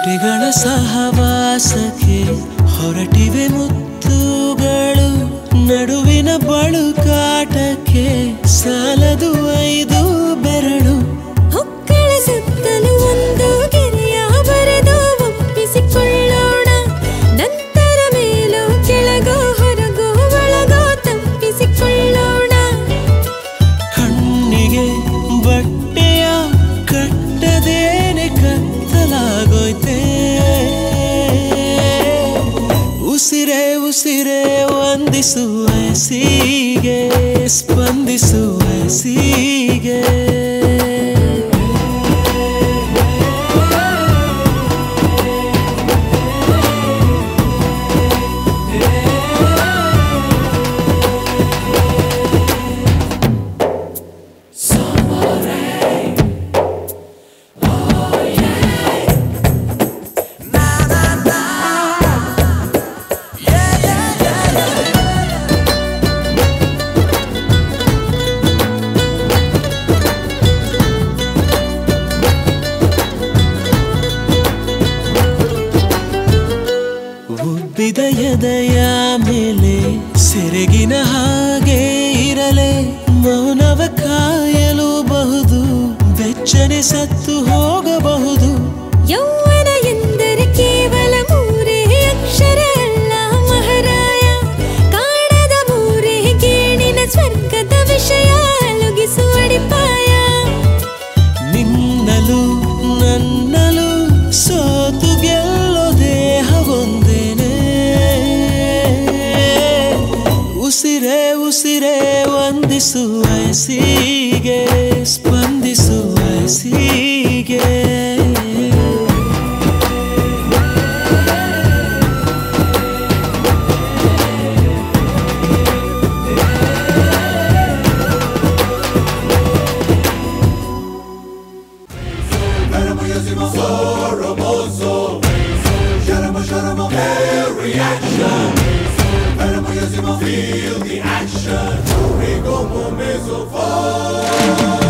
ತುಟಿಗಳ ಸಹವಾಸಕ್ಕೆ ಹೊರಟಿವೆ ಮುತ್ತುಗಳು ನಡುವಿನ ಬಳುಕಾಟಕ್ಕೆ ಸಾಲದು ಐದು ಬೆರಳು ಹೊಕ್ಕಳ ಸುತ್ತಲೂ ಒಂದು ಗೆರೆಯ ಬರೆದು ಒಪ್ಪಿಸಿಕೊಳ್ಳೋಣ ನಂತರ ಮೇಲೋ ಕೆಳಗೋ ಹೊರಗೋ ಒಳಗೋ ತಪ್ಪಿಸಿಕೊಳ್ಳೋಣ ಕಣ್ಣಿಗೆ ಬಟ್ಟೆಯ ಕಟ್ಟದೇನೆ ಕತ್ತಲಾಗೋಯ್ತೆ ಉಸಿರೇ ಉಸಿರೇ ವಂದಿಸುವ ಸೀಗೆ ಸ್ಪಂದಿಸುವ ಸೀಗೆ ಉಬ್ಬಿದ ಎದೆಯ ಮೇಲೆ ಸೆರಗಿನ ಹಾಗೆ ಇರಲೆ ಮೌನವ ಕಾಯಲುಬಹುದು ಬೆಚ್ಚನೆ ಸತ್ತು ಹೋಗಬಹುದು ಯೌವನ ಎಂದರೆ ಕೇವಲ ಮೂರೇ ಅಕ್ಷರ ಅಲ್ಲ ಮಹಾರಾಯ ಕಾಣದ ಮೂರೇ ಗೇಣಿನ ಸ್ವರ್ಗದ ವಿಷಯ ಅಲುಗಿಸುವ ಅಡಿಪಾಯ ನಿನ್ನಲು ನನ್ನಲು ಸೋತು ಗೆಲ್ಲೋ ದೇಹ ಒಂದೇನೆ ಉಸಿರೇ ಉಸಿರೇ ವಂದಿಸುವ ಸೀಗೆ ಸ್ಪಂದಿಸುವ ಸೀಗೆ Feel the action, Rigo Momezo,